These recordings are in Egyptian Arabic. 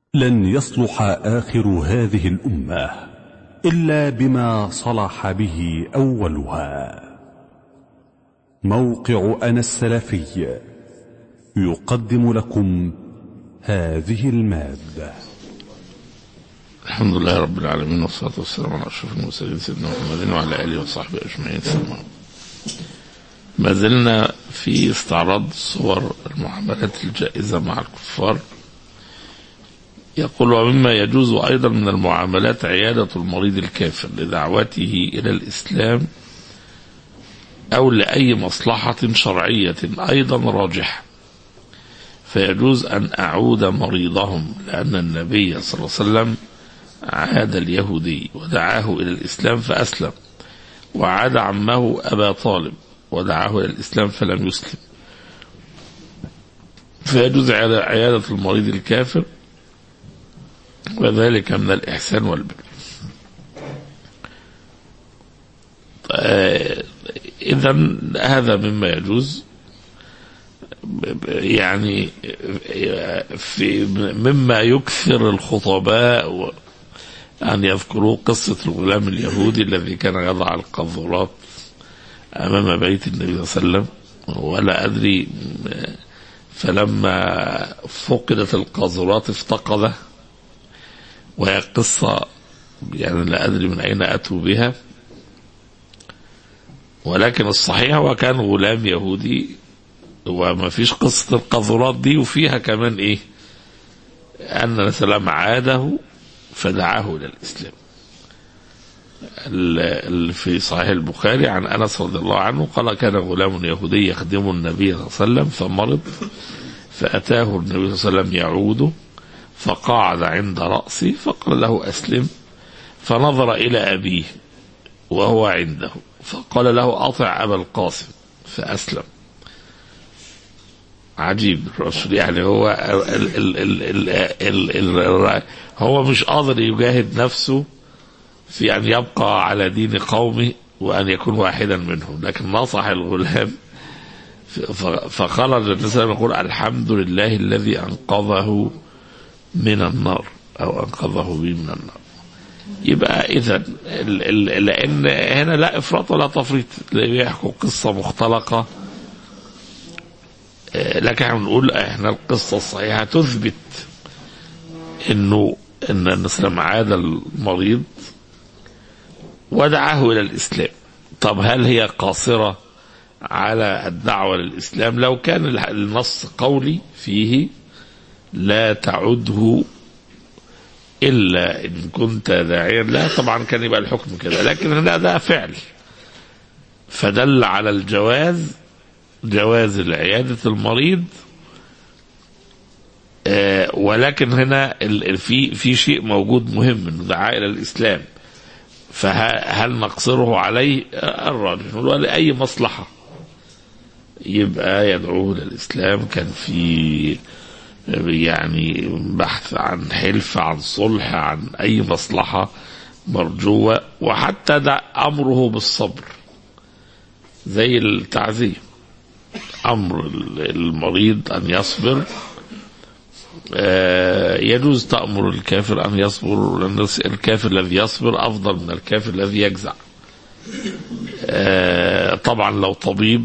لن يصلح آخر هذه الأمة إلا بما صلح به أولها موقع أنا السلفي يقدم لكم هذه المادة الحمد لله رب العالمين والصلاة والسلام على أشرف المرسلين سيدنا محمد وعلى آله وصحبه أجمعين ثم ما زلنا في استعراض صور المعاملات الجائزة مع الكفار يقول ومما يجوز أيضا من المعاملات عيادة المريض الكافر لدعوته إلى الإسلام أو لأي مصلحة شرعية أيضا راجحة فيجوز أن أعود مريضهم لأن النبي صلى الله عليه وسلم عاد اليهودي ودعاه إلى الإسلام فأسلم وعاد عمه أبا طالب ودعاه إلى الإسلام فلم يسلم فيجوز عيادة المريض الكافر وذلك من الإحسان والبر إذا هذا مما يجوز يعني في مما يكثر الخطباء أن يذكروا قصة الغلام اليهودي الذي كان يضع القاذورات أمام بيت النبي صلى الله عليه وسلم ولا أدري فلما فقدت القاذورات افتقده وهي قصة يعني لا أدري من أين أتوا بها ولكن الصحيح هو كان غلام يهودي وما فيش قصة القاذورات دي وفيها كمان إيه أن سلام عاده فدعاه إلى الإسلام في صحيح البخاري عن أنس رضي الله عنه قال كان غلام يهودي يخدم النبي صلى الله عليه وسلم فمرض فأتاه النبي صلى الله عليه وسلم يعوده فقعد عند رأسي فقال له أسلم فنظر إلى أبيه وهو عنده فقال له أطع أبا القاسم فأسلم عجيب الرسول يعني هو ال ال ال ال ال ال هو مش قادر يجاهد نفسه في أن يبقى على دين قومه وأن يكون واحدا منهم لكن نصح الغلام فخرج النبي صلى الله عليه وسلم يقول الحمد لله الذي أنقذه من النار أو أنقذه به من النار يبقى إذا لأن هنا لا إفراط ولا تفريط يحكوا قصة مختلقة لكن احنا بنقول احنا القصة الصحيحة تثبت انه ان النسلم عاد المريض ودعاه الى الاسلام طب هل هي قاصرة على الدعوة للاسلام لو كان النص قولي فيه لا تعده الا ان كنت داعيا لا طبعا كان يبقى الحكم كده لكن هنا ده فعل فدل على الجواز جواز عيادة المريض آه ولكن هنا في في شيء موجود مهم انه دعاء الى الاسلام فهل نقصره عليه الراجح نقول لاي مصلحه يبقى يدعوه للاسلام كان في يعني بحث عن حلف عن صلح عن اي مصلحه مرجوه وحتى ده امره بالصبر زي التعذيب امر المريض ان يصبر يجوز تامر الكافر ان يصبر لان الكافر الذي يصبر افضل من الكافر الذي يجزع طبعا لو طبيب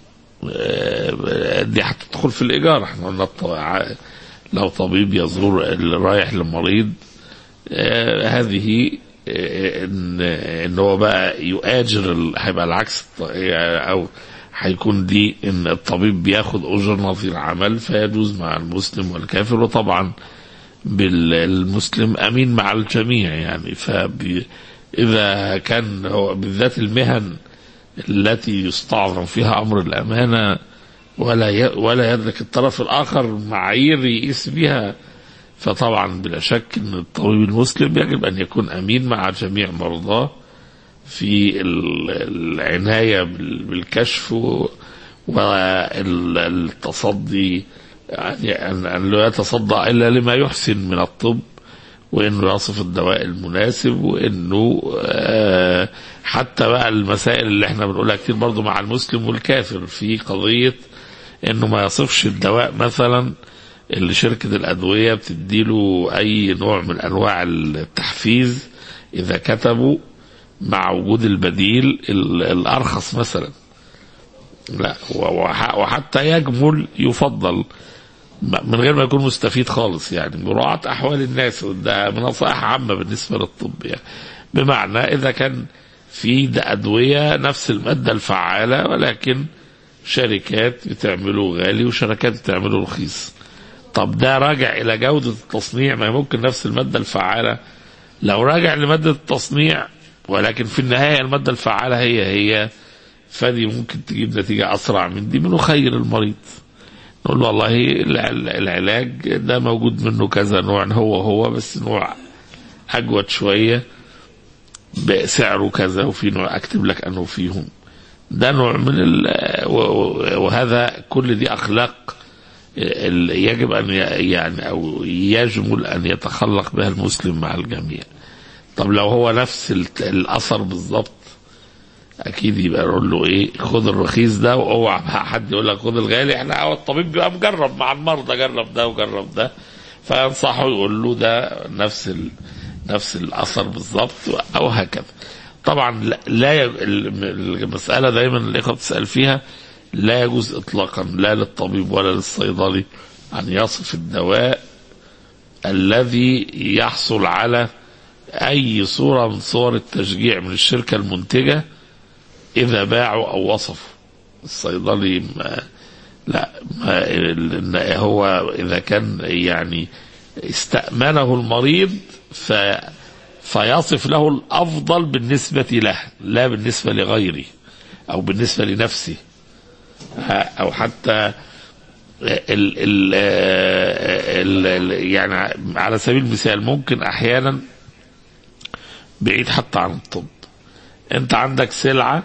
دي هتدخل في الايجار احنا قلنا لو طبيب يزور رايح للمريض هذه ان ان هو بقى يؤاجر هيبقى العكس او هيكون دي ان الطبيب بياخد اجر نظير عمل فيجوز مع المسلم والكافر وطبعا بالمسلم امين مع الجميع يعني فاذا كان هو بالذات المهن التي يستعظم فيها امر الامانه ولا ولا يدرك الطرف الاخر معايير يقيس بها فطبعا بلا شك ان الطبيب المسلم يجب ان يكون امين مع جميع مرضاه في العناية بالكشف والتصدي يعني أن لا يتصدى إلا لما يحسن من الطب وانه يصف الدواء المناسب وانه آه حتى بقى المسائل اللي احنا بنقولها كتير برضو مع المسلم والكافر في قضية انه ما يصفش الدواء مثلا اللي شركة الأدوية بتديله أي نوع من أنواع التحفيز إذا كتبوا مع وجود البديل ال- الأرخص مثلا لا وح- وحتى يجمل يفضل من غير ما يكون مستفيد خالص يعني مراعاة أحوال الناس ده نصائح عامة بالنسبة للطب يعني بمعنى إذا كان في ده أدوية نفس المادة الفعالة ولكن شركات بتعمله غالي وشركات بتعمله رخيص طب ده راجع إلى جودة التصنيع ما ممكن نفس المادة الفعالة لو راجع لمادة التصنيع ولكن في النهاية المادة الفعالة هي هي فدي ممكن تجيب نتيجة أسرع من دي بنخير المريض نقول له والله الع- العلاج ده موجود منه كذا نوع هو هو بس نوع أجود شوية بسعره كذا وفي نوع أكتب لك أنه فيهم ده نوع من ال و- و- وهذا كل دي أخلاق ال- يجب أن ي- يعني أو يجمل أن يتخلق بها المسلم مع الجميع طب لو هو نفس ال- الأثر بالضبط اكيد يبقى نقول له ايه خد الرخيص ده واوعى بقى حد يقول لك خد الغالي احنا هو الطبيب بيبقى مجرب مع المرضى جرب ده وجرب ده فينصحه يقول له ده نفس ال... نفس الاثر بالظبط او هكذا طبعا لا- لا يج... المساله دايما الاخوه بتسال فيها لا يجوز اطلاقا لا للطبيب ولا للصيدلي ان يصف الدواء الذي يحصل على اي صوره من صور التشجيع من الشركه المنتجه اذا باعوا او وصفوا الصيدلي ما لا ما ال- هو اذا كان يعني استأمنه المريض ف فيصف له الافضل بالنسبه له لا بالنسبه لغيره او بالنسبه لنفسه ها- او حتى ال ال ال ال يعني على سبيل المثال ممكن احيانا بعيد حتى عن الطب انت عندك سلعه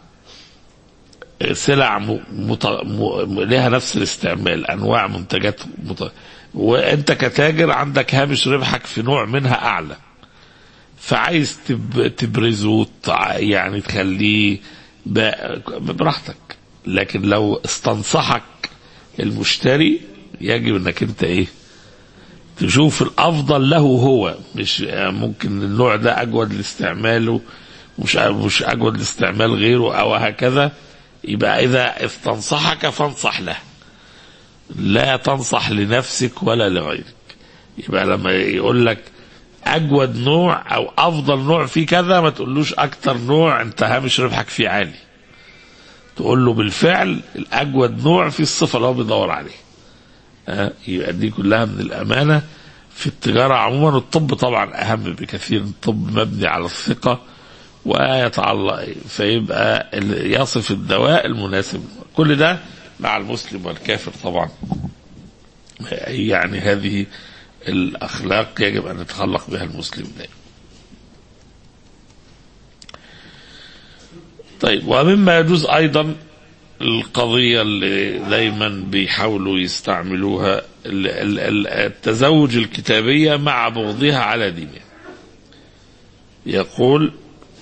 سلع م... مت... م... لها نفس الاستعمال انواع منتجات مت... وانت كتاجر عندك هامش ربحك في نوع منها اعلى فعايز تب... تبرزه تع- يعني تخليه ب... براحتك لكن لو استنصحك المشتري يجب انك انت ايه تشوف الافضل له هو مش ممكن النوع ده اجود لاستعماله مش مش اجود لاستعمال غيره او هكذا يبقى اذا استنصحك فانصح له لا تنصح لنفسك ولا لغيرك يبقى لما يقول لك اجود نوع او افضل نوع في كذا ما تقولوش اكتر نوع انت هامش ربحك فيه عالي تقول له بالفعل الاجود نوع في الصفه اللي هو بيدور عليها آه، يبقى دي كلها من الامانه في التجاره عموما الطب طبعا اهم بكثير الطب مبني على الثقه ويتعلق فيبقى ال- يصف الدواء المناسب كل ده مع المسلم والكافر طبعا يعني هذه الاخلاق يجب ان يتخلق بها المسلم دائما طيب ومما يجوز ايضا القضية اللي دايما بيحاولوا يستعملوها ال- ال- ال- التزوج الكتابية مع بغضها على دينها يقول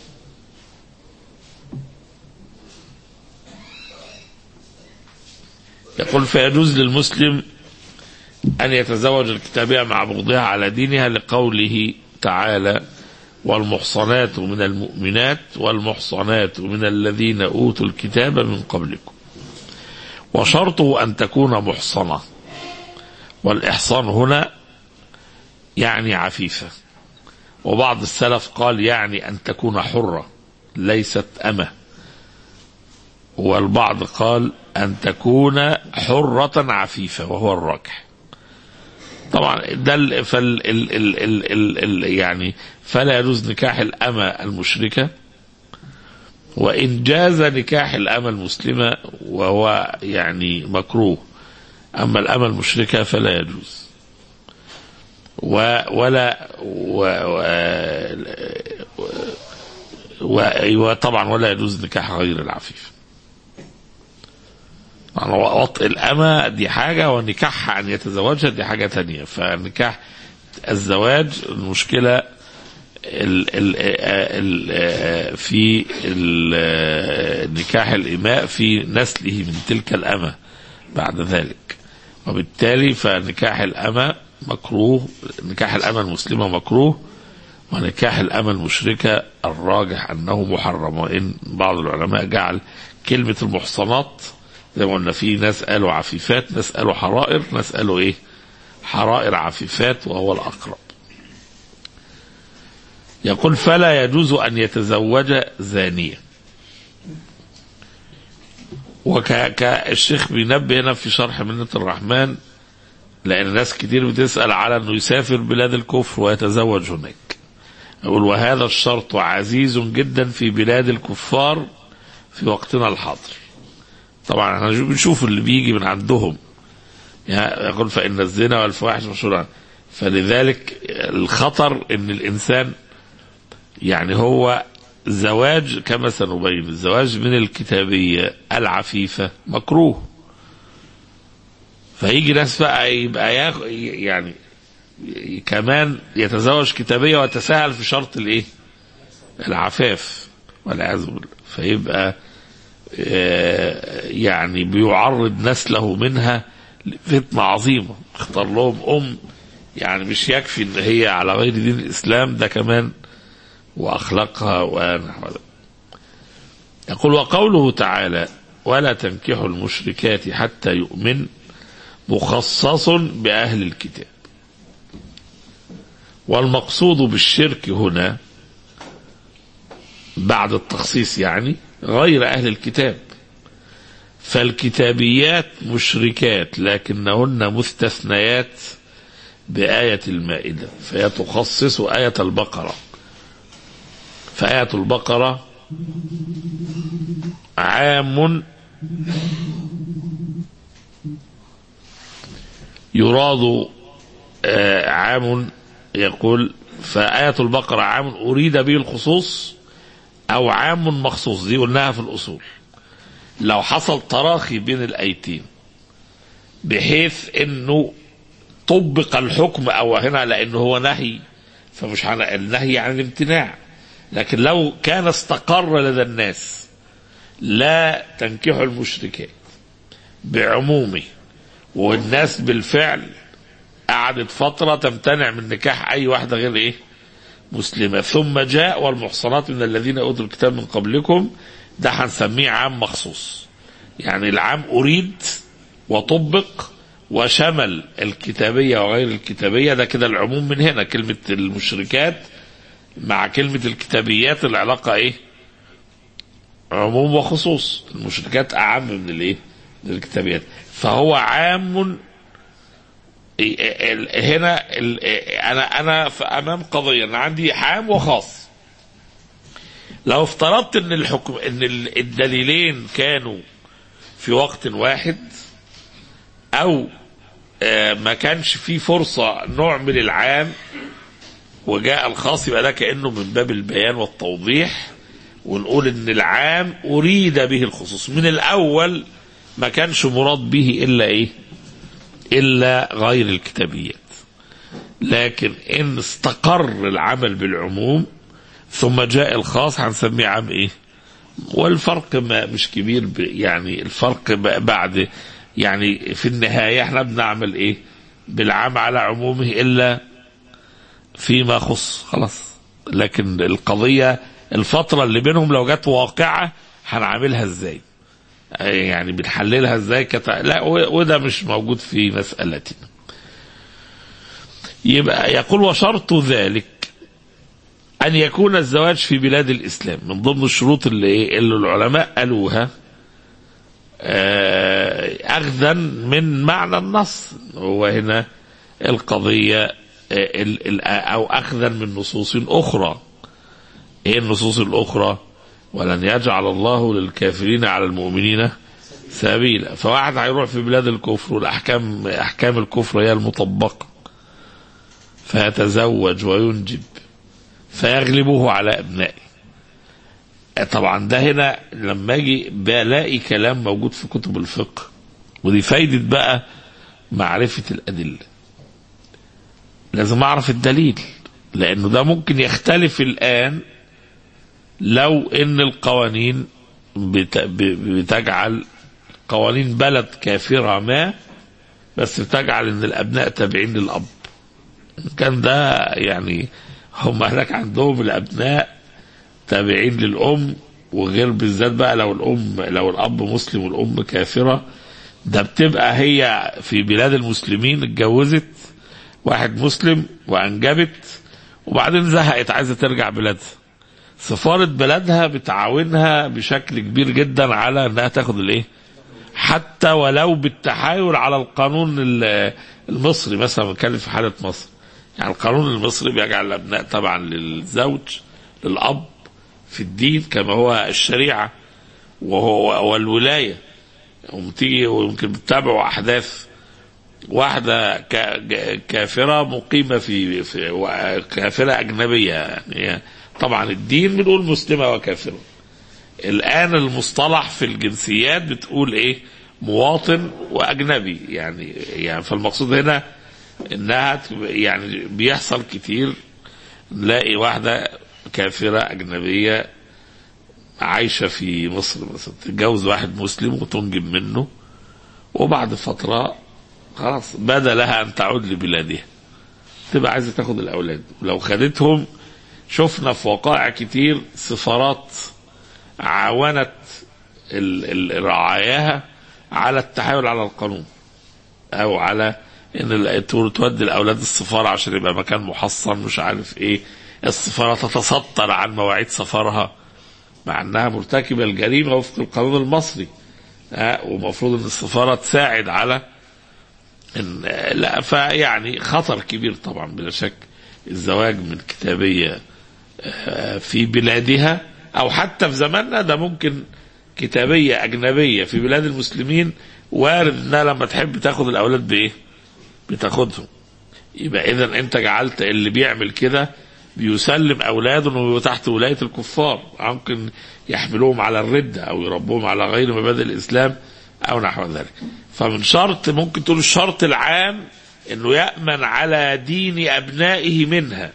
يقول فيجوز للمسلم أن يتزوج الكتابية مع بغضها على دينها لقوله تعالى والمحصنات من المؤمنات والمحصنات من الذين أوتوا الكتاب من قبلكم وشرطه أن تكون محصنة والإحصان هنا يعني عفيفة وبعض السلف قال يعني أن تكون حرة ليست أمة والبعض قال أن تكون حرة عفيفة وهو الراجح طبعا ده ال فال ال ال ال ال ال يعني فلا يجوز نكاح الأمة المشركة وإن جاز نكاح الأمة المسلمة وهو يعني مكروه أما الأمة المشركة فلا يجوز و ولا و و و وطبعا ولا يجوز نكاح غير العفيف يعني وطء الأمة دي حاجة ونكاحها أن يتزوجها دي حاجة تانية فنكاح الزواج المشكلة ال ال ال في ال نكاح الإماء في نسله من تلك الأمة بعد ذلك وبالتالي فنكاح الأمة مكروه نكاح الأمة المسلمة مكروه ونكاح الأمة المشركة الراجح أنه محرم وإن بعض العلماء جعل كلمة المحصنات زي ما قلنا في ناس قالوا عفيفات ناس قالوا حرائر ناس قالوا إيه حرائر عفيفات وهو الأقرب يقول فلا يجوز أن يتزوج زانية وكالشيخ بينبه هنا في شرح منة الرحمن لأن ناس كتير بتسأل على أنه يسافر بلاد الكفر ويتزوج هناك يقول وهذا الشرط عزيز جدا في بلاد الكفار في وقتنا الحاضر طبعا احنا بنشوف اللي بيجي من عندهم يقول فإن الزنا والفواحش مشهورة فلذلك الخطر ان الانسان يعني هو زواج كما سنبين الزواج من الكتابية العفيفة مكروه فيجي ناس بقى يبقى ياخ يعني كمان يتزوج كتابية ويتساهل في شرط الايه العفاف والعياذ بالله فيبقى يعني بيعرض نسله منها لفتنة عظيمة اختار لهم أم يعني مش يكفي ان هي على غير دين الإسلام ده كمان وأخلاقها ونحو ذلك يقول وقوله تعالى ولا تنكحوا المشركات حتى يؤمن مخصص بأهل الكتاب والمقصود بالشرك هنا بعد التخصيص يعني غير أهل الكتاب فالكتابيات مشركات لكنهن مستثنيات بآية المائدة فهي تخصص آية البقرة فآية البقرة عام يراد آه عام يقول فآية البقرة عام أريد به الخصوص أو عام مخصوص دي قلناها في الأصول لو حصل تراخي بين الآيتين بحيث أنه طبق الحكم أو هنا لأنه هو نهي فمش النهي عن الامتناع لكن لو كان استقر لدى الناس لا تنكحوا المشركات بعمومه والناس بالفعل قعدت فترة تمتنع من نكاح أي واحدة غير إيه مسلمة ثم جاء والمحصنات من الذين أوتوا الكتاب من قبلكم ده هنسميه عام مخصوص يعني العام أريد وطبق وشمل الكتابية وغير الكتابية ده كده العموم من هنا كلمة المشركات مع كلمة الكتابيات العلاقة ايه عموم وخصوص المشركات أعم من الايه من الكتابيات فهو عام هنا انا انا امام قضيه انا عندي عام وخاص لو افترضت ان الحكم ان الدليلين كانوا في وقت واحد او ما كانش في فرصه نعمل العام وجاء الخاص يبقى ده كانه من باب البيان والتوضيح ونقول ان العام اريد به الخصوص من الاول ما كانش مراد به الا ايه الا غير الكتابيات لكن ان استقر العمل بالعموم ثم جاء الخاص هنسميه عام ايه والفرق ما مش كبير يعني الفرق بعد يعني في النهاية احنا بنعمل ايه بالعام على عمومه الا فيما خص خلاص لكن القضية الفترة اللي بينهم لو جت واقعة هنعملها ازاي يعني بنحللها ازاي كت... لا وده مش موجود في مسألتنا يبقى يقول وشرط ذلك أن يكون الزواج في بلاد الإسلام من ضمن الشروط اللي, اللي العلماء قالوها أخذا من معنى النص هو هنا القضية أو أخذا من نصوص أخرى إيه النصوص الأخرى ولن يجعل الله للكافرين على المؤمنين سبيلا فواحد هيروح في بلاد الكفر والأحكام أحكام الكفر هي المطبقة فيتزوج وينجب فيغلبه على أبنائه طبعا ده هنا لما اجي بلاقي كلام موجود في كتب الفقه ودي فايدة بقى معرفة الأدلة لازم أعرف الدليل لأنه ده ممكن يختلف الآن لو ان القوانين بتجعل قوانين بلد كافرة ما بس بتجعل ان الابناء تابعين للاب كان ده يعني هم هناك عندهم الابناء تابعين للام وغير بالذات بقى لو الام لو الاب مسلم والام كافره ده بتبقى هي في بلاد المسلمين اتجوزت واحد مسلم وانجبت وبعدين زهقت عايزه ترجع بلادها سفاره بلدها بتعاونها بشكل كبير جدا على انها تاخد الايه حتى ولو بالتحايل على القانون ال- المصري مثلا بنتكلم في حاله مصر يعني القانون المصري بيجعل الابناء طبعا للزوج للاب في الدين كما هو الشريعه وهو والولايه وتيجي ويمكن بتتابعوا احداث واحده كا- ج- كافره مقيمه في, في و- كافره اجنبيه يعني طبعا الدين بنقول مسلمه وكافره الان المصطلح في الجنسيات بتقول ايه مواطن واجنبي يعني يعني فالمقصود هنا انها تب- يعني بيحصل كتير نلاقي واحده كافره اجنبيه عايشه في مصر مثلا تتجوز واحد مسلم وتنجب منه وبعد فتره خلاص بدا لها ان تعود لبلادها تبقى عايزه تاخد الاولاد ولو خدتهم شفنا في وقائع كتير سفارات عاونت ال- ال- رعاياها على التحايل على القانون او على ان ال- تو- تودي الاولاد السفاره عشان يبقى مكان محصن مش عارف ايه السفاره تتستر عن مواعيد سفرها مع انها مرتكبه الجريمه وفق القانون المصري ها ومفروض ان السفاره تساعد على ان لا فيعني خطر كبير طبعا بلا شك الزواج من كتابيه آه، في بلادها او حتى في زماننا ده ممكن كتابيه اجنبيه في بلاد المسلمين وارد انها لما تحب تاخد الاولاد بايه؟ بتاخدهم يبقى اذا انت جعلت اللي بيعمل كده بيسلم اولاده انه تحت ولايه الكفار ممكن يحملوهم على الرده او يربوهم على غير مبادئ الاسلام او نحو ذلك فمن شرط ممكن تقول الشرط العام انه يامن على دين ابنائه منها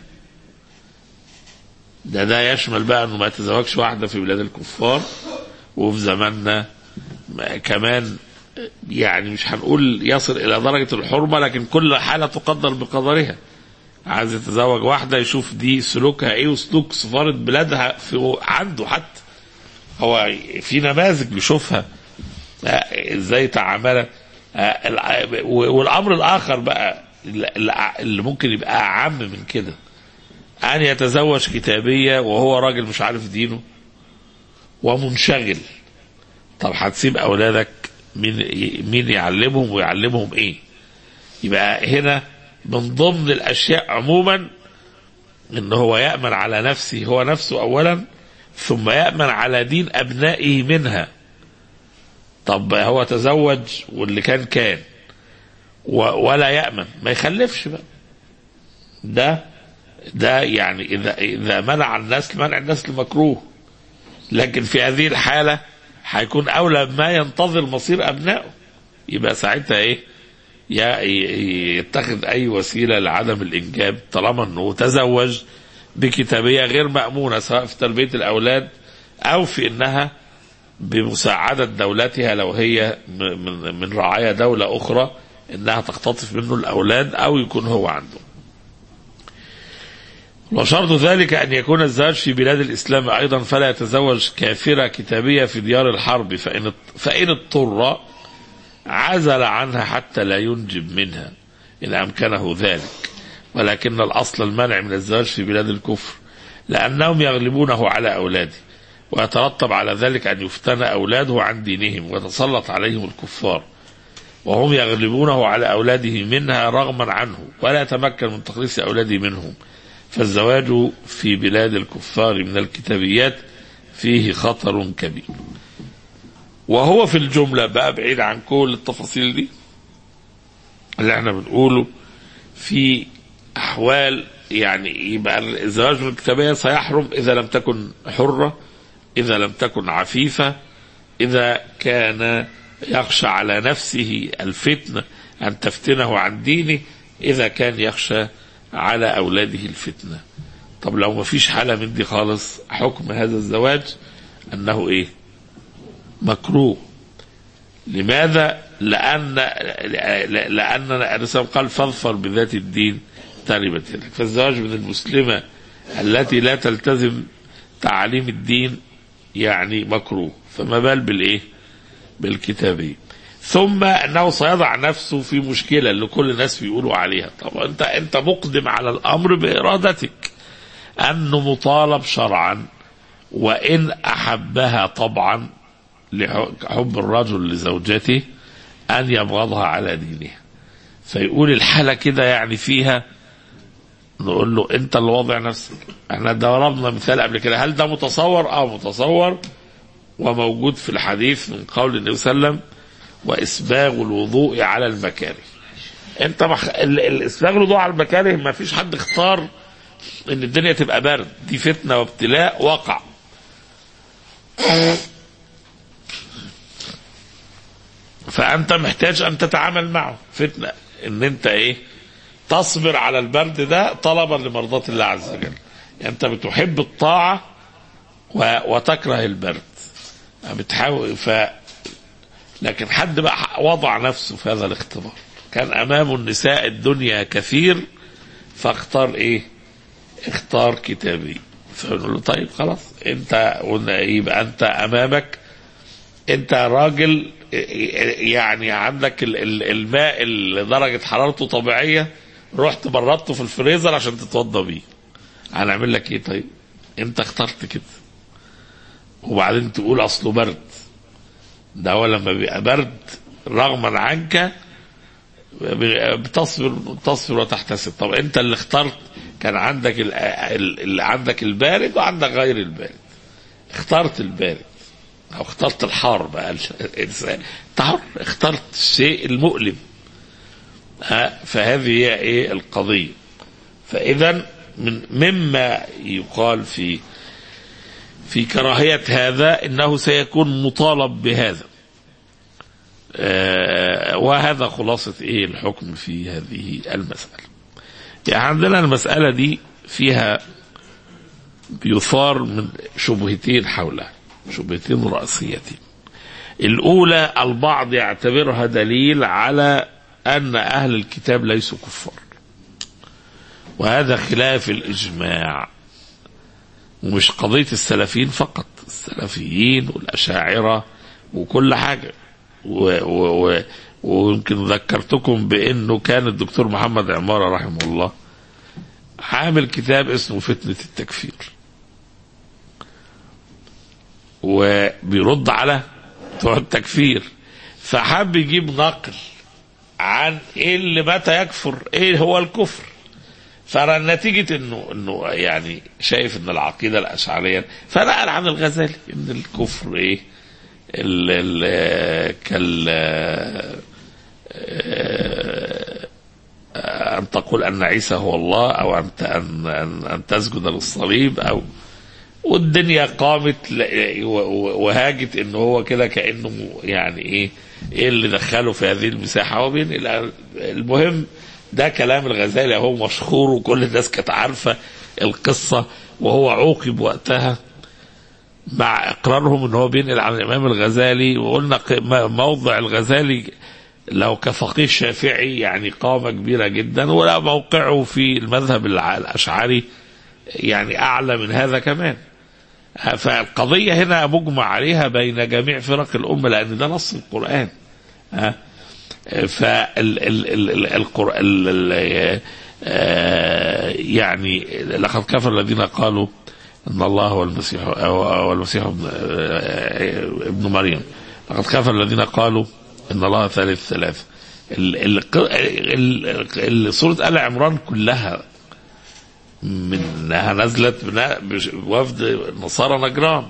ده ده يشمل بقى انه ما يتزوجش واحده في بلاد الكفار وفي زماننا ما- كمان يعني مش هنقول يصل الى درجه الحرمه لكن كل حاله تقدر بقدرها عايز يتزوج واحده يشوف دي سلوكها ايه وسلوك سفاره بلادها في عنده حتى هو في نماذج بيشوفها آه، ازاي تعاملت آه، الع- والامر الاخر بقى اللي اللي ممكن يبقى اعم من كده ان يتزوج كتابيه وهو راجل مش عارف دينه ومنشغل طب هتسيب اولادك مين مين يعلمهم ويعلمهم ايه يبقى هنا من ضمن الاشياء عموما ان هو يامن على نفسه هو نفسه اولا ثم يامن على دين ابنائه منها طب هو تزوج واللي كان كان و- ولا يامن ما يخلفش بقى ده ده يعني اذا اذا منع النسل منع النسل مكروه لكن في هذه الحاله هيكون اولى ما ينتظر مصير ابنائه يبقى ساعتها ايه يا- ي- يتخذ اي وسيله لعدم الانجاب طالما انه تزوج بكتابيه غير مامونه سواء في تربيه الاولاد او في انها بمساعده دولتها لو هي م- من من رعايا دوله اخرى انها تختطف منه الاولاد او يكون هو عنده. وشرط ذلك أن يكون الزواج في بلاد الإسلام أيضا فلا يتزوج كافرة كتابية في ديار الحرب فإن, فإن اضطر عزل عنها حتى لا ينجب منها إن أمكنه ذلك ولكن الأصل المنع من الزواج في بلاد الكفر لأنهم يغلبونه على أولاده ويترتب على ذلك أن يفتن أولاده عن دينهم ويتسلط عليهم الكفار وهم يغلبونه على أولاده منها رغما عنه ولا يتمكن من تخليص أولاده منهم فالزواج في بلاد الكفار من الكتابيات فيه خطر كبير وهو في الجملة بقى بعيد عن كل التفاصيل دي اللي احنا بنقوله في أحوال يعني يبقى الزواج من الكتابية سيحرم إذا لم تكن حرة إذا لم تكن عفيفة إذا كان يخشى على نفسه الفتنة أن تفتنه عن دينه إذا كان يخشى على أولاده الفتنة طب لو ما فيش حالة من دي خالص حكم هذا الزواج أنه إيه مكروه لماذا لأن لأن الرسول قال فاظفر بذات الدين تربت يدك فالزواج من المسلمة التي لا تلتزم تعاليم الدين يعني مكروه فما بال بالإيه بالكتابية ثم أنه سيضع نفسه في مشكلة اللي كل الناس بيقولوا عليها طب أنت أنت مقدم على الأمر بإرادتك أنه مطالب شرعا وإن أحبها طبعا لحب الرجل لزوجته أن يبغضها على دينها فيقول الحالة كده يعني فيها نقول له أنت اللي واضع نفسك احنا ضربنا مثال قبل كده هل ده متصور؟ اه متصور وموجود في الحديث من قول النبي صلى الله عليه وسلم وإسباغ الوضوء على المكاره انت مخ... ال- الاسباغ الوضوء على المكاره ما فيش حد اختار ان الدنيا تبقى برد دي فتنه وابتلاء وقع فانت محتاج ان تتعامل معه فتنه ان انت ايه تصبر على البرد ده طلبا لمرضات الله عز وجل يعني انت بتحب الطاعه و... وتكره البرد بتحاول ف لكن حد بقى وضع نفسه في هذا الاختبار كان امامه النساء الدنيا كثير فاختار ايه اختار كتابي فنقول له طيب خلاص انت قلنا يبقى انت امامك انت راجل يعني عندك ال- ال- الماء اللي درجة حرارته طبيعية رحت بردته في الفريزر عشان تتوضى بيه هنعمل لك ايه طيب انت اخترت كده وبعدين تقول اصله برد ده هو لما بيبقى برد رغما عنك بتصبر تصبر وتحتسب طب انت اللي اخترت كان عندك ال- ال- اللي عندك البارد وعندك غير البارد اخترت البارد او اخترت الحار بقى الانسان تعر اخترت الشيء المؤلم ها فهذه هي ايه القضيه فاذا من مما يقال في في كراهيه هذا انه سيكون مطالب بهذا آه، وهذا خلاصة ايه الحكم في هذه المسألة يعني عندنا المسألة دي فيها بيثار من شبهتين حولها شبهتين رئيسيتين الأولى البعض يعتبرها دليل على أن أهل الكتاب ليسوا كفار وهذا خلاف الإجماع ومش قضية السلفيين فقط السلفيين والأشاعرة وكل حاجة و و و ويمكن ذكرتكم بأنه كان الدكتور محمد عمارة رحمه الله عامل كتاب اسمه فتنة التكفير وبيرد على بتوع التكفير فحب يجيب نقل عن ايه اللي متى يكفر ايه هو الكفر فنتيجة انه انه يعني شايف ان العقيدة الاشعرية فنقل عن الغزالي ان الكفر ايه ال ال كال ان تقول ان عيسى هو الله او ان ان ان, أن تسجد للصليب او والدنيا قامت ل- و- و- وهاجت ان هو كده كانه يعني ايه ايه اللي دخله في هذه المساحه وبين الى- المهم ده كلام الغزالي هو مشهور وكل الناس كانت عارفه القصه وهو عوقب وقتها مع اقرارهم ان هو بينقل عن الامام الغزالي وقلنا ق- م- موضع الغزالي لو كفقيه شافعي يعني قامه كبيره جدا ولا موقعه في المذهب الع- الاشعري يعني اعلى من هذا كمان فالقضيه هنا مجمع عليها بين جميع فرق الامه لان ده نص القران ها فالقرآن يعني لقد كفر الذين قالوا ان الله هو المسيح هو المسيح ابن, آه، ابن مريم لقد كفر الذين قالوا ان الله ثالث ثلاثه ال- ال- ال- ال- سوره ال عمران كلها منها نزلت بنا- بش- بوفد نصارى نجران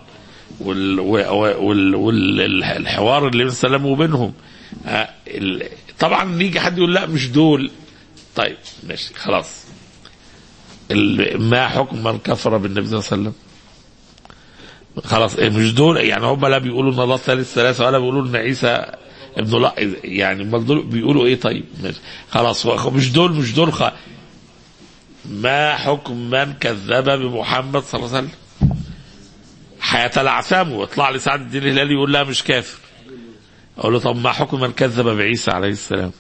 والحوار اللي سلموا بينهم آه، ال- طبعا يجي حد يقول لا مش دول طيب ماشي خلاص ال- ما حكم من كفر بالنبي صلى الله عليه وسلم خلاص إيه مش دول يعني هم لا بيقولوا ان الله ثالث ثلاثه ولا بيقولوا ان عيسى ابن الله يعني امال دول بيقولوا ايه طيب ماشي خلاص هو مش دول مش دول خ... ما حكم من كذب بمحمد صلى الله عليه وسلم هيتلعثموا ويطلع لي سعد الدين الهلالي يقول لا مش كافر اقول له طب ما حكم من كذب بعيسى عليه السلام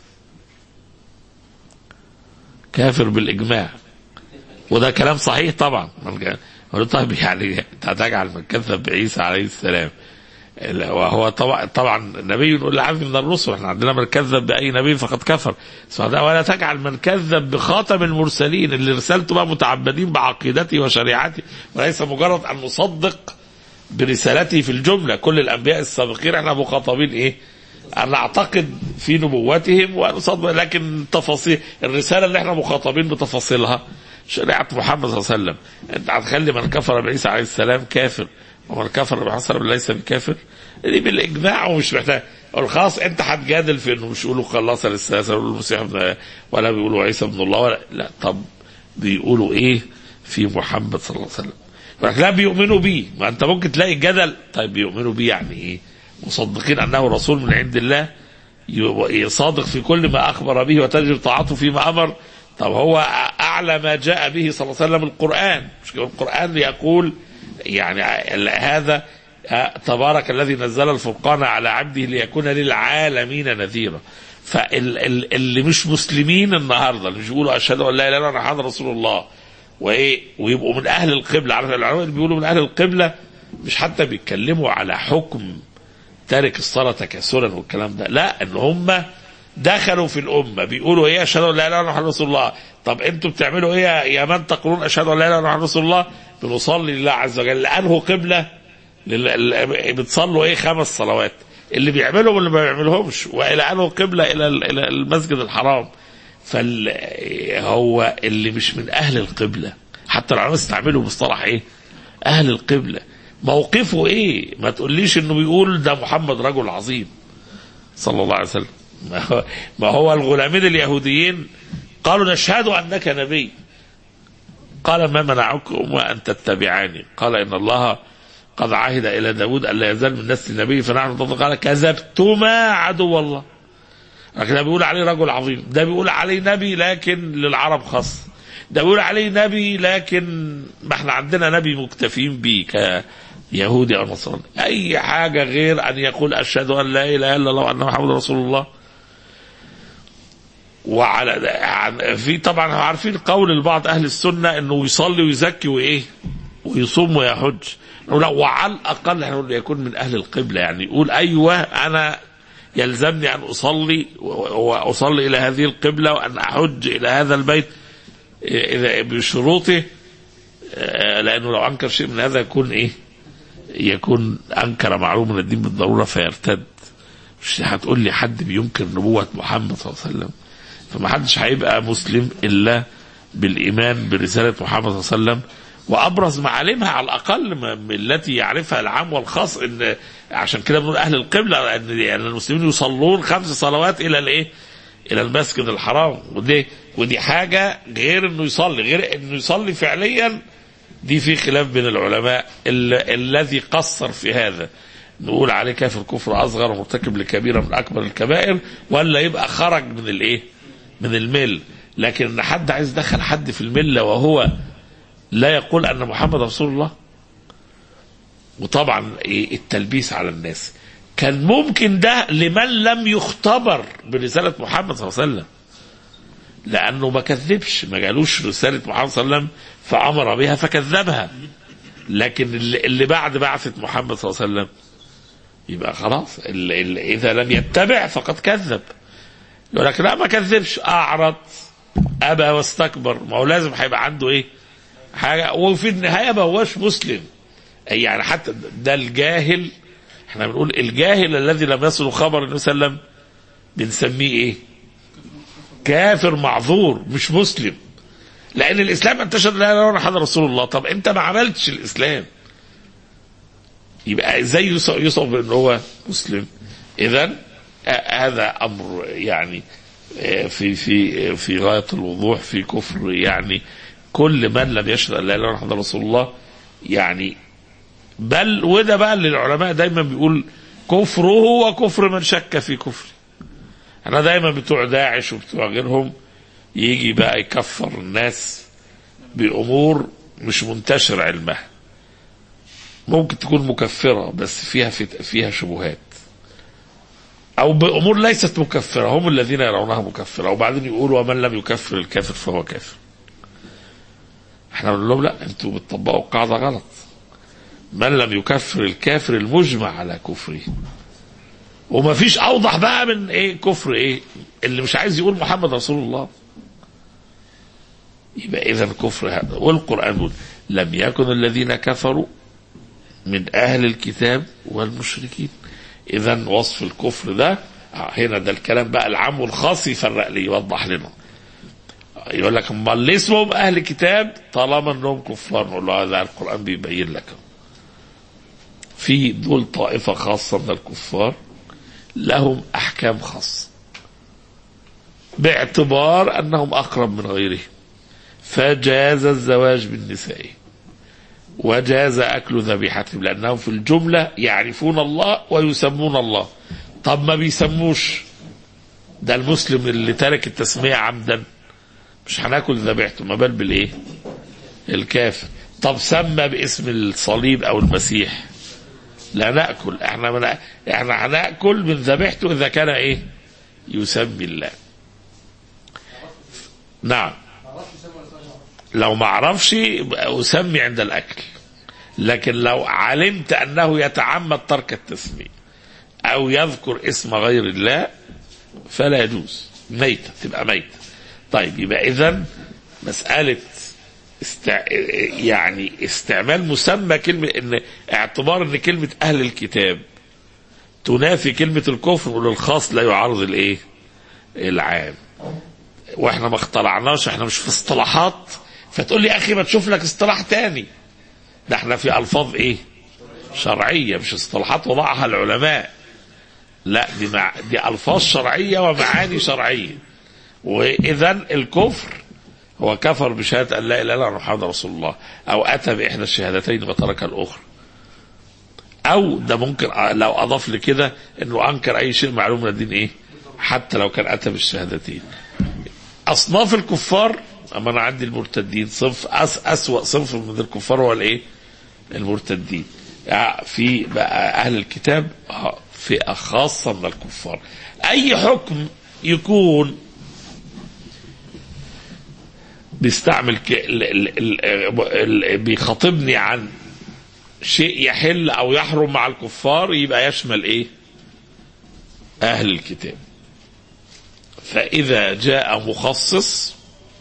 كافر بالاجماع وده كلام صحيح طبعا اقول له طيب يعني انت هتجعل من كذب بعيسى عليه السلام وهو طبعا طبعا نبي نقول العبد من الرسل احنا عندنا من كذب باي نبي فقد كفر ولا تجعل من كذب بخاتم المرسلين اللي رسالته بقى متعبدين بعقيدته وشريعته وليس مجرد ان نصدق برسالته في الجمله كل الانبياء السابقين احنا مخاطبين ايه؟ ان نعتقد في نبوتهم ونصدق لكن تفاصيل الرساله اللي احنا مخاطبين بتفاصيلها شريعه محمد صلى الله عليه وسلم انت هتخلي من كفر بعيسى عليه السلام كافر ومن كفر بحسن ليس بكافر دي بالاجماع ومش محتاج خلاص انت هتجادل في انه مش يقولوا خلاص للسياسه يقولوا المسيح ابن ولا بيقولوا عيسى ابن الله ولا لا طب بيقولوا ايه في محمد صلى الله عليه وسلم يقول لا بيؤمنوا بيه ما انت ممكن تلاقي جدل طيب بيؤمنوا بيه يعني ايه مصدقين انه رسول من عند الله صادق في كل ما اخبر به وتجب طاعته فيما امر طب هو اعلى ما جاء به صلى الله عليه وسلم القران مش القران يقول يعني هذا تبارك الذي نزل الفرقان على عبده ليكون للعالمين نذيرا فاللي مش مسلمين النهارده اللي مش بيقولوا اشهد ان لا اله الا الله محمد رسول الله وايه ويبقوا من اهل القبله عارف العلماء اللي بيقولوا من اهل القبله مش حتى بيتكلموا على حكم تارك الصلاه تكاسلا والكلام ده لا ان هم دخلوا في الامه بيقولوا ايه اشهد ان لا اله الا الله محمد رسول الله طب انتوا بتعملوا ايه يا من تقولون اشهد ان لا اله الا الله محمد رسول الله بنصلي لله عز وجل لانه قبله بتصلوا ايه خمس صلوات اللي بيعملهم واللي ما بيعملهمش والى انه قبله الى الى المسجد الحرام فهو اللي مش من اهل القبله حتى العلماء استعملوا مصطلح ايه اهل القبله موقفه ايه ما تقوليش انه بيقول ده محمد رجل عظيم صلى الله عليه وسلم ما هو الغلامين اليهوديين قالوا نشهد انك نبي قال ما منعكم ان تتبعاني قال ان الله قد عهد الى داود الا يزال من نسل النبي فنحن قال كذبتما عدو الله لكن ده بيقول عليه رجل عظيم ده بيقول عليه نبي لكن للعرب خاص ده بيقول عليه نبي لكن ما احنا عندنا نبي مكتفين بيه كيهودي او نصراني اي حاجه غير ان يقول اشهد ان لا اله الا الله وان محمد رسول الله وعلى في طبعا عارفين قول البعض اهل السنه انه يصلي ويزكي وايه ويصوم ويحج لا وعلى الاقل احنا يكون من اهل القبله يعني يقول ايوه انا يلزمني ان اصلي واصلي الى هذه القبله وان احج الى هذا البيت اذا بشروطه لانه لو انكر شيء من هذا يكون ايه؟ يكون انكر معلوم من الدين بالضروره فيرتد مش هتقول لي حد بينكر نبوه محمد صلى الله عليه وسلم فما حدش هيبقى مسلم الا بالايمان برساله محمد صلى الله عليه وسلم وابرز معالمها على الاقل من التي يعرفها العام والخاص ان عشان كده بنقول اهل القبله ان يعني المسلمين يصلون خمس صلوات الى الايه؟ الى المسجد الحرام ودي ودي حاجه غير انه يصلي غير انه يصلي فعليا دي في خلاف بين العلماء الذي قصر في هذا نقول عليه كافر كفر اصغر ومرتكب لكبيره من اكبر الكبائر ولا يبقى خرج من الايه؟ من المل لكن ان حد عايز يدخل حد في المله وهو لا يقول ان محمد رسول الله وطبعا التلبيس على الناس كان ممكن ده لمن لم يختبر برساله محمد صلى الله عليه وسلم لانه ما كذبش ما جالوش رساله محمد صلى الله عليه وسلم فامر بها فكذبها لكن اللي بعد بعثه محمد صلى الله عليه وسلم يبقى خلاص اللي اللي اذا لم يتبع فقد كذب يقول لك لا ما كذبش اعرض ابى واستكبر ما هو لازم هيبقى عنده ايه حاجه وفي النهايه ما هوش مسلم يعني حتى ده الجاهل احنا بنقول الجاهل الذي لم يصل خبر النبي صلى الله عليه وسلم بنسميه ايه؟ كافر معذور مش مسلم لان الاسلام ان تشهد لا اله الا الله رسول الله طب انت ما عملتش الاسلام يبقى ازاي يوصف ان هو مسلم اذا هذا امر يعني في في في غايه الوضوح في كفر يعني كل من لم يشهد ان لا اله الا الله رسول الله يعني بل وده بقى اللي العلماء دايما بيقول كفره وكفر من شك في كفره احنا دايما بتوع داعش وبتوع غيرهم يجي بقى يكفر الناس بامور مش منتشر علمها ممكن تكون مكفره بس فيها فيها شبهات او بامور ليست مكفره هم الذين يرونها مكفره وبعدين يقولوا ومن لم يكفر الكافر فهو كافر احنا بنقول لهم لا انتوا بتطبقوا القاعده غلط من لم يكفر الكافر المجمع على كفره وما فيش اوضح بقى من ايه كفر ايه اللي مش عايز يقول محمد رسول الله يبقى اذا كفر هذا والقران يقول لم يكن الذين كفروا من اهل الكتاب والمشركين اذا وصف الكفر ده هنا ده الكلام بقى العام والخاص يفرق لي يوضح لنا يقول لك امال ليه اسمهم اهل كتاب طالما انهم كفار نقول له هذا القران بيبين لك في دول طائفه خاصه من الكفار لهم احكام خاصه باعتبار انهم اقرب من غيرهم فجاز الزواج بالنساء وجاز اكل ذبيحتهم لانهم في الجمله يعرفون الله ويسمون الله طب ما بيسموش ده المسلم اللي ترك التسميه عمدا مش هناكل ذبيحته ما بال بالايه الكافر طب سمى باسم الصليب او المسيح لا ناكل احنا من احنا هناكل من ذبيحته اذا كان ايه يسمي الله نعم لو ما اعرفش اسمي عند الاكل لكن لو علمت انه يتعمد ترك التسميه او يذكر اسم غير الله فلا يجوز ميتة تبقى ميتة طيب يبقى اذا مسألة استع... يعني استعمال مسمى كلمة ان اعتبار ان كلمة اهل الكتاب تنافي كلمة الكفر والخاص لا يعارض الايه العام واحنا ما اخترعناش احنا مش في اصطلاحات فتقول لي يا اخي ما تشوف لك اصطلاح تاني ده احنا في الفاظ ايه شرعيه مش اصطلاحات وضعها العلماء لا دي مع دي الفاظ شرعيه ومعاني شرعيه واذا الكفر هو كفر بشهاده ان لا اله الا الله محمد رسول الله او اتى باحدى الشهادتين وترك الاخرى او ده ممكن لو اضاف لكده انه انكر اي شيء معلوم من الدين ايه حتى لو كان اتى بالشهادتين اصناف الكفار اما انا عندي المرتدين صنف أس اسوا صنف من الكفار هو الايه المرتدين يعني في بقى اهل الكتاب فئه خاصه من الكفار اي حكم يكون بيستعمل ك... ال... ال... ال... ال... بيخاطبني عن شيء يحل او يحرم مع الكفار يبقى يشمل ايه اهل الكتاب فاذا جاء مخصص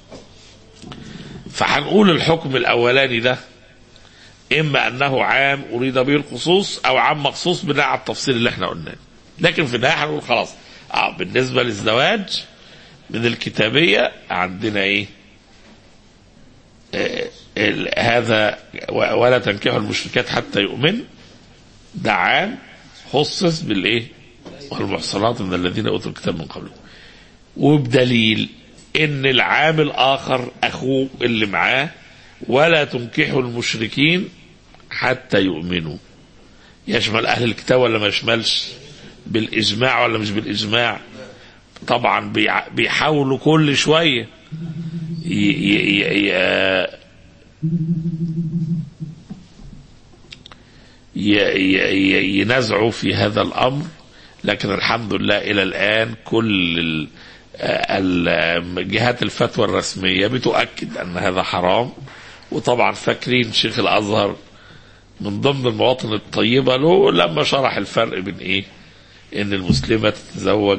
فهنقول الحكم الاولاني ده اما انه عام اريد به الخصوص او عام مخصوص بناء على التفصيل اللي احنا قلناه لكن في النهايه هنقول خلاص اه بالنسبه للزواج من الكتابيه عندنا ايه آه هذا ولا تنكحوا المشركات حتى يؤمن ده عام خصص بالايه والمحصنات من الذين اوتوا الكتاب من قبلكم وبدليل ان العام الاخر اخوه اللي معاه ولا تنكحوا المشركين حتى يؤمنوا يشمل اهل الكتاب ولا ما يشملش بالاجماع ولا مش بالاجماع طبعا بيحاولوا كل شويه ي ي ي ينازعوا في هذا الامر لكن الحمد لله الى الان كل جهات الفتوى الرسميه بتؤكد ان هذا حرام وطبعا فاكرين شيخ الازهر من ضمن المواطن الطيبه له لما شرح الفرق بين ايه؟ ان المسلمه تتزوج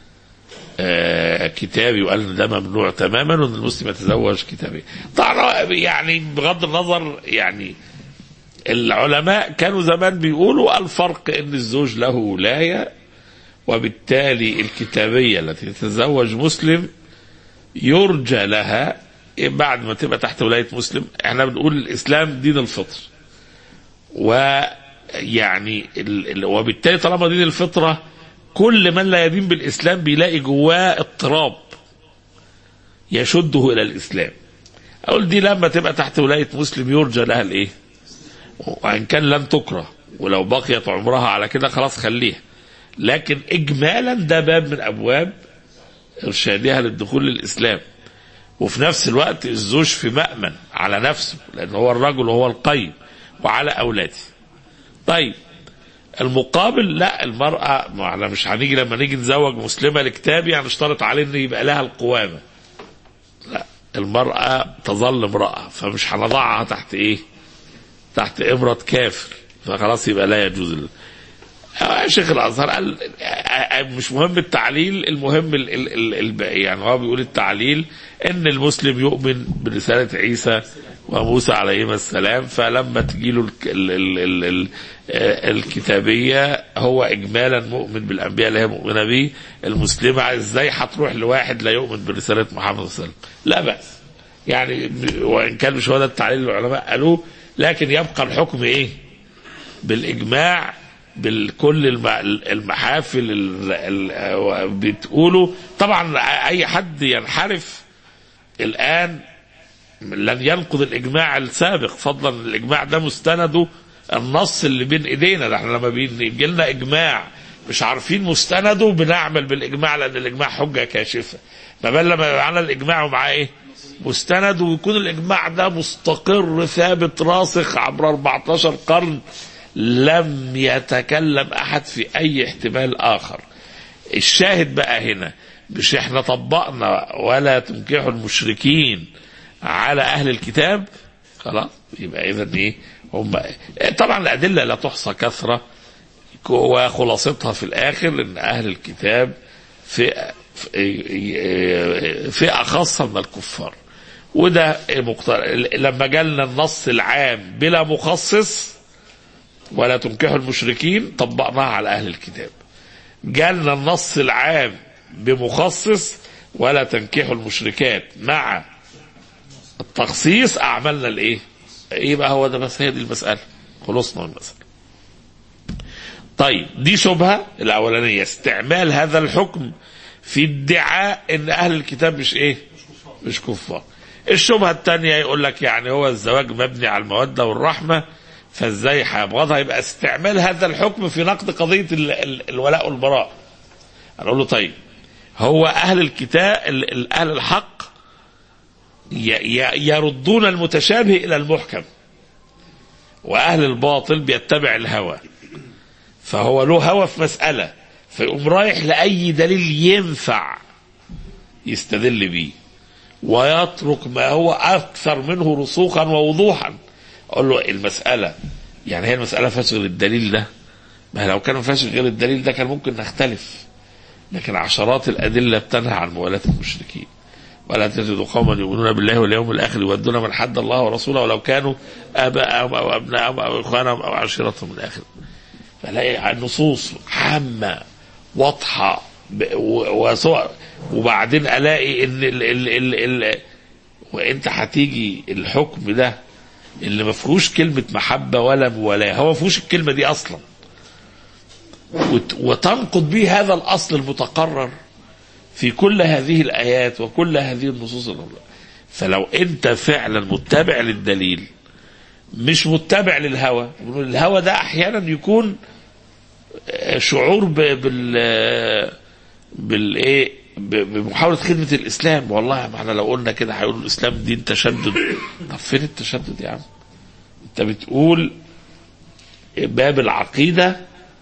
آه كتابي وقال ان ده ممنوع تماما وان المسلم يتزوج كتابي. طبعا يعني بغض النظر يعني العلماء كانوا زمان بيقولوا الفرق ان الزوج له ولايه وبالتالي الكتابيه التي تتزوج مسلم يرجى لها بعد ما تبقى تحت ولايه مسلم احنا بنقول الاسلام دين الفطر ويعني ال... وبالتالي طالما دين الفطره كل من لا يدين بالاسلام بيلاقي جواه اضطراب يشده الى الاسلام اقول دي لما تبقى تحت ولايه مسلم يرجى لها الايه وان كان لن تكره ولو بقيت عمرها على كده خلاص خليها لكن اجمالا ده باب من ابواب ارشادها للدخول للاسلام وفي نفس الوقت الزوج في مأمن على نفسه لأن هو الرجل وهو القيم وعلى أولاده طيب المقابل لا المرأة ما احنا مش هنيجي لما نيجي نزوج مسلمة لكتابي هنشترط عليه ان يبقى لها القوامة لا المرأة تظل امرأة فمش هنضعها تحت ايه تحت إبرة كافر فخلاص يبقى لا يجوز ال... آه، شيخ الازهر قال آه، مش مهم التعليل المهم ال ال ال الباقي يعني هو بيقول التعليل ان المسلم يؤمن برساله عيسى وموسى عليهما السلام فلما تجيله ال ال ال ال ال آه، الكتابيه هو اجمالا مؤمن بالانبياء اللي هي مؤمنه به المسلمه ازاي هتروح لواحد لا يؤمن برساله محمد صلى الله عليه وسلم لا باس يعني وان كان مش هو ده التعليل اللي العلماء قالوه لكن يبقى الحكم ايه؟ بالاجماع بالكل الم- المحافل ال- ال- بتقولوا طبعا اي حد ينحرف الان لن ينقض الاجماع السابق فضلا الاجماع ده مستنده النص اللي بين ايدينا ده احنا لما بيجي لنا اجماع مش عارفين مستنده بنعمل بالاجماع لان الاجماع حجه كاشفه ما بال لما يبقى معانا الاجماع ومعاه ايه؟ مستند ويكون الاجماع ده مستقر ثابت راسخ عبر 14 قرن لم يتكلم احد في اي احتمال اخر الشاهد بقى هنا مش احنا طبقنا ولا تنكحوا المشركين على اهل الكتاب خلاص يبقى اذا ايه هم طبعا الادله لا تحصى كثره وخلاصتها في الاخر ان اهل الكتاب في فئه خاصه من الكفار وده مقتر... لما جالنا النص العام بلا مخصص ولا تنكحوا المشركين طبقناها على اهل الكتاب جالنا النص العام بمخصص ولا تنكحوا المشركات مع التخصيص اعملنا الايه ايه بقى هو ده بس هي دي المساله خلصنا من المساله طيب دي شبهه الاولانيه استعمال هذا الحكم في ادعاء ان اهل الكتاب مش ايه مش كفار الشبهه الثانيه يقول لك يعني هو الزواج مبني على الموده والرحمه فازاي هيبغضها يبقى استعمال هذا الحكم في نقد قضيه ال- ال- الولاء والبراء هنقول له طيب هو اهل الكتاب ال- ال- اهل الحق ي- ي- يردون المتشابه الى المحكم واهل الباطل بيتبع الهوى فهو له هوى في مساله فيقوم رايح لاي دليل ينفع يستدل بيه ويترك ما هو اكثر منه رسوخا ووضوحا اقول له المساله يعني هي المساله فيهاش غير الدليل ده ما لو كان ما فيهاش غير الدليل ده كان ممكن نختلف لكن عشرات الادله بتنهى عن موالاه المشركين ولا تجد قوما يؤمنون بالله واليوم الاخر يودون من حد الله ورسوله ولو كانوا اباءهم او ابناءهم او اخوانهم او عشيرتهم من الاخر فلاقي النصوص عامه واضحه ب- و- وسو- وبعدين الاقي ان ال ال ال ال وانت هتيجي الحكم ده اللي ما فيهوش كلمه محبه ولا موالاه هو ما فيهوش الكلمه دي اصلا وت- وتنقض به هذا الاصل المتقرر في كل هذه الايات وكل هذه النصوص الأولى. فلو انت فعلا متبع للدليل مش متبع للهوى الهوى ده احيانا يكون آه، شعور ب- بال آه، بالايه ب- بمحاوله خدمه الاسلام والله ما احنا لو قلنا كده هيقولوا الاسلام دين تشدد طب فين التشدد يا عم انت بتقول باب العقيده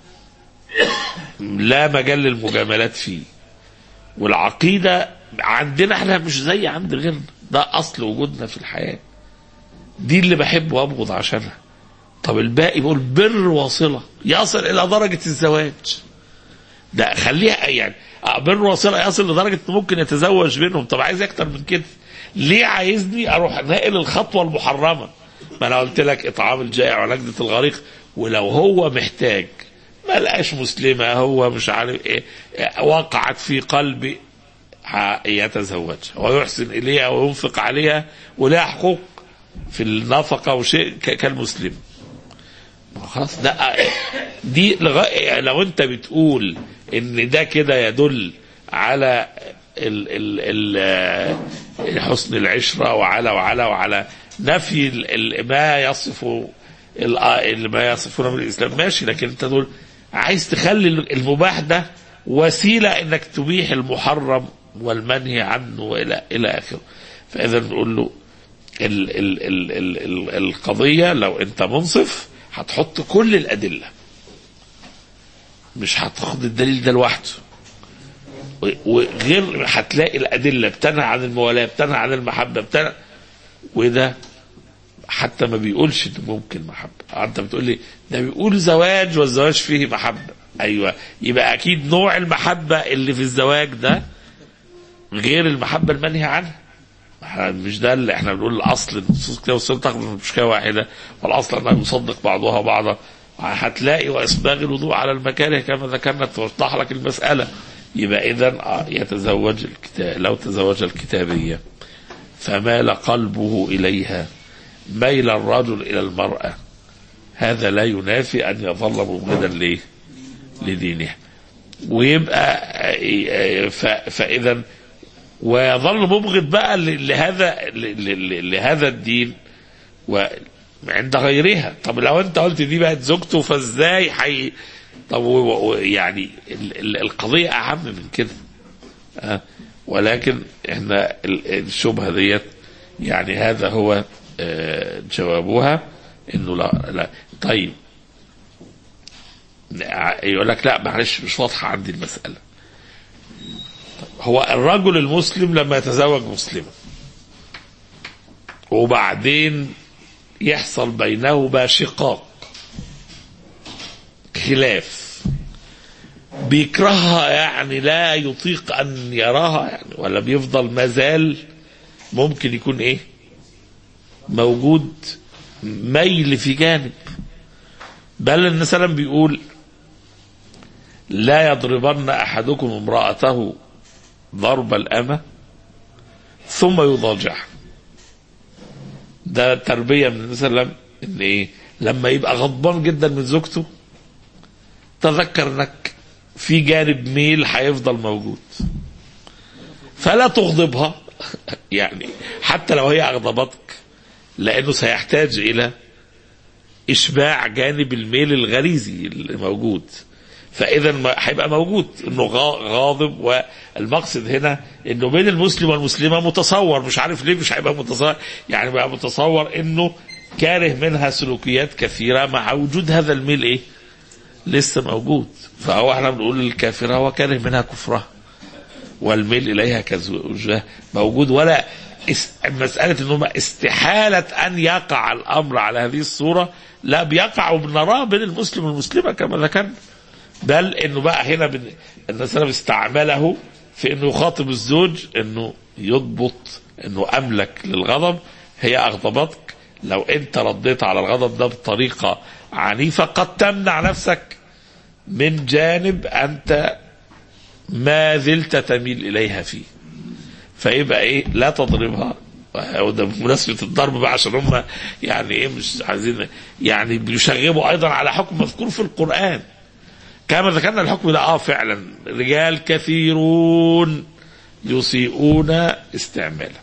لا مجال للمجاملات فيه والعقيده عندنا احنا مش زي عند غيرنا ده اصل وجودنا في الحياه دي اللي بحب وابغض عشانها طب الباقي بيقول بر وصله يصل الى درجه الزواج ده خليها يعني آه، بر وصله يصل لدرجه انه ممكن يتزوج منهم طب عايز اكتر من كده ليه عايزني اروح ناقل الخطوه المحرمه ما انا قلت لك اطعام الجائع ونجده الغريق ولو هو محتاج ما لقاش مسلمه هو مش عارف ايه آه، وقعت في قلبي ه- يتزوجها ويحسن اليها وينفق عليها ولها حقوق في النفقه وشيء ك- كالمسلم خلاص ده دي لغاية لو انت بتقول ان ده كده يدل على ال ال ال حسن العشرة وعلى وعلى وعلى نفي ال ال ما يصف ال- ال- ما يصفونه من الاسلام ماشي لكن انت تقول عايز تخلي المباح ده وسيله انك تبيح المحرم والمنهي عنه والى الى اخره فاذا نقول له ال ال ال ال ال القضية لو أنت منصف هتحط كل الأدلة مش هتاخد الدليل ده لوحده و- وغير هتلاقي الادله بتنهى عن الموالاه بتنهى عن المحبه بتنهى وده حتى ما بيقولش انه ممكن محبه انت بتقول لي ده بيقول زواج والزواج فيه محبه ايوه يبقى اكيد نوع المحبه اللي في الزواج ده غير المحبه المنهي عنها احنا مش ده اللي احنا بنقول الاصل النصوص كده والسنه تخرج من مشكله واحده والاصل انها يصدق بعضها بعضا هتلاقي واسباغ الوضوء على المكاره كما ذكرنا توضح لك المساله يبقى اذا يتزوج الكتاب لو تزوج الكتابيه فمال قلبه اليها ميل الرجل الى المراه هذا لا ينافي ان يظل مبغضا ليه؟ لدينه ويبقى ف- فاذا ويظل مبغض بقى ل- لهذا ل- ل- لهذا الدين وعند غيرها طب لو انت قلت دي بقت زوجته فازاي حي طب و- و- يعني ال- ال- القضيه اهم من كده آه، ولكن احنا ال- الشبهه ديت يعني هذا هو آه، جوابها انه لا لا طيب يقول لك لا معلش مش واضحه عندي المساله هو الرجل المسلم لما يتزوج مسلما وبعدين يحصل بينهما شقاق خلاف بيكرهها يعني لا يطيق ان يراها يعني ولا بيفضل مازال ممكن يكون ايه موجود ميل في جانب بل النبي صلى الله عليه وسلم بيقول لا يضربن احدكم امراته ضرب الأمة ثم يضاجعها ده تربية من النبي صلى الله عليه وسلم إن إيه لما يبقى غضبان جدا من زوجته تذكر إنك في جانب ميل هيفضل موجود فلا تغضبها يعني حتى لو هي أغضبتك لأنه سيحتاج إلى إشباع جانب الميل الغريزي الموجود فاذا ما- هيبقى موجود انه غا- غاضب والمقصد هنا انه بين المسلم والمسلمه متصور مش عارف ليه مش هيبقى متصور يعني بقى متصور انه كاره منها سلوكيات كثيره مع وجود هذا الميل ايه؟ لسه موجود فهو احنا بنقول للكافره هو كاره منها كفرها والميل اليها كزوجها موجود ولا اس- مسألة انه ما استحالة ان يقع الامر على هذه الصورة لا بيقع وبنراه بين المسلم والمسلمة كما ذكرنا بل انه بقى هنا بن... النبي صلى الله عليه وسلم استعمله في انه يخاطب الزوج انه يضبط انه املك للغضب هي اغضبتك لو انت رديت على الغضب ده بطريقه عنيفه قد تمنع نفسك من جانب انت ما زلت تميل اليها فيه فيبقى ايه لا تضربها وده بمناسبة الضرب بقى عشان هم يعني ايه مش عايزين يعني بيشغبوا ايضا على حكم مذكور في القرآن كما ذكرنا الحكم ده اه فعلا رجال كثيرون يسيئون استعماله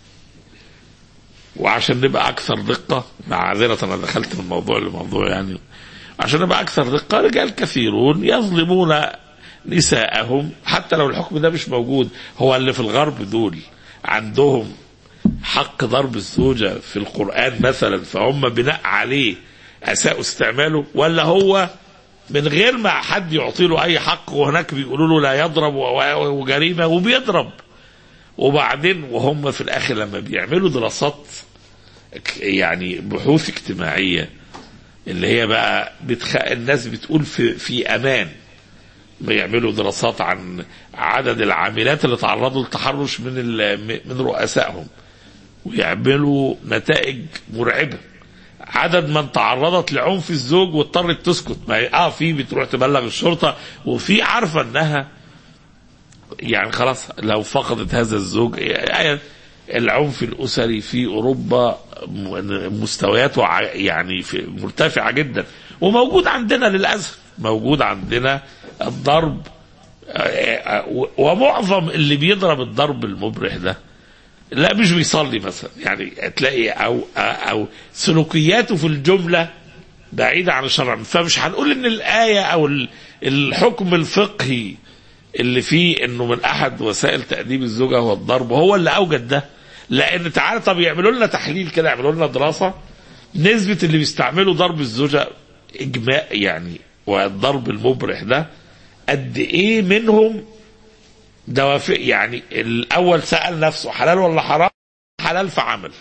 وعشان نبقى اكثر دقه معذره انا دخلت من موضوع لموضوع يعني عشان نبقى اكثر دقه رجال كثيرون يظلمون نساءهم حتى لو الحكم ده مش موجود هو اللي في الغرب دول عندهم حق ضرب الزوجه في القران مثلا فهم بناء عليه اساءوا استعماله ولا هو من غير ما حد يعطي له اي حق وهناك بيقولوا له لا يضرب و- وجريمه وبيضرب وبعدين وهم في الاخر لما بيعملوا دراسات ك- يعني بحوث اجتماعيه اللي هي بقى بتخ... الناس بتقول في في امان بيعملوا دراسات عن عدد العاملات اللي تعرضوا للتحرش من ال... من رؤسائهم ويعملوا نتائج مرعبه عدد من تعرضت لعنف الزوج واضطرت تسكت ما هي- اه في بتروح تبلغ الشرطه وفي عارفه انها يعني خلاص لو فقدت هذا الزوج يعني العنف الاسري في اوروبا م- مستوياته ع- يعني في مرتفعه جدا وموجود عندنا للاسف موجود عندنا الضرب آه، ومعظم اللي بيضرب الضرب المبرح ده لا مش بيصلي مثلا يعني تلاقي او او سلوكياته في الجمله بعيده عن الشرع فمش هنقول ان الايه او ال- الحكم الفقهي اللي فيه انه من احد وسائل تاديب الزوجه هو الضرب هو اللي اوجد ده لان تعالى طب يعملوا لنا تحليل كده يعملوا لنا دراسه نسبه اللي بيستعملوا ضرب الزوجه اجماع يعني والضرب المبرح ده قد ايه منهم دوافع يعني الاول سال نفسه حلال ولا حرام حلال فعمل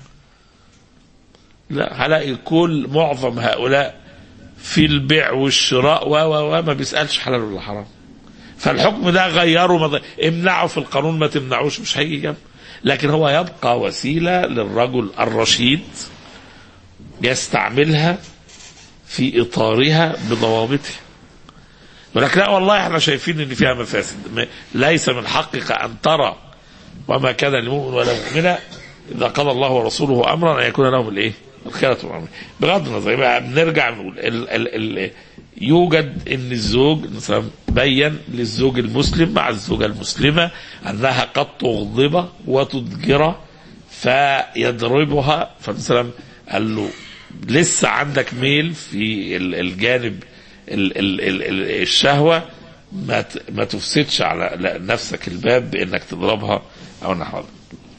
لا هلاقي كل معظم هؤلاء في البيع والشراء و و و ما بيسالش حلال ولا حرام فالحكم ده غيره ما ض- امنعه في القانون ما تمنعوش مش هيجي جنب لكن هو يبقى وسيله للرجل الرشيد يستعملها في اطارها بضوابطها يقول لك لا والله احنا شايفين ان فيها مفاسد م- ليس من حقك ان ترى وما كان لمؤمن ولا مؤمنه اذا قضى الله ورسوله امرا ان يكون لهم الايه؟ الخيرة من امره بغض النظر يبقى بنرجع نقول ال ال ال يوجد ان الزوج مثلا بين للزوج المسلم مع الزوجه المسلمه انها قد تغضب وتضجر فيضربها فمثلا قال له لسه عندك ميل في ال- الجانب ال ال ال ال الشهوه ما ت- ما تفسدش على لا- نفسك الباب بانك تضربها او نحو ذلك.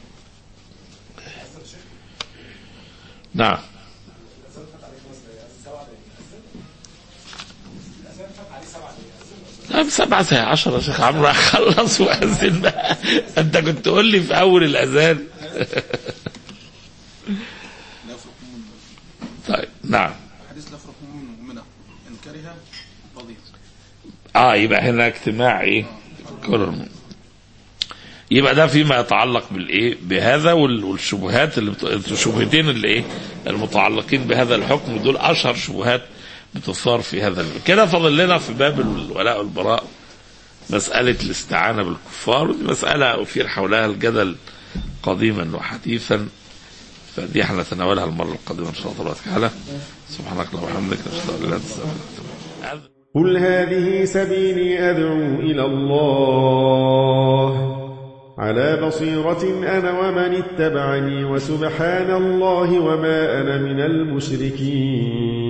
نعم لا سبعة زي عشرة يا شيخ عمرو خلص وأذن بقى أنت كنت تقول لي في أول الأذان طيب نعم حديث لا يفرق مؤمن مؤمنة إن كره رضي اه يبقى هنا اجتماع ايه كل الم- يبقى ده فيما يتعلق بالايه بهذا وال- والشبهات اللي بت... الشبهتين اللي ايه المتعلقين بهذا الحكم دول اشهر شبهات بتثار في هذا الباب كده فاضل لنا في باب الولاء والبراء مسألة الاستعانة بالكفار ودي مسألة أثير حولها الجدل قديما وحديثا فدي احنا نتناولها المرة القادمة إن شاء الله تبارك وتعالى سبحانك اللهم وبحمدك نشهد أن لا إله إلا أنت نستغفرك ونتوب إليك. قل هذه سبيلي أدعو إلى الله على بصيرة أنا ومن اتبعني وسبحان الله وما أنا من المشركين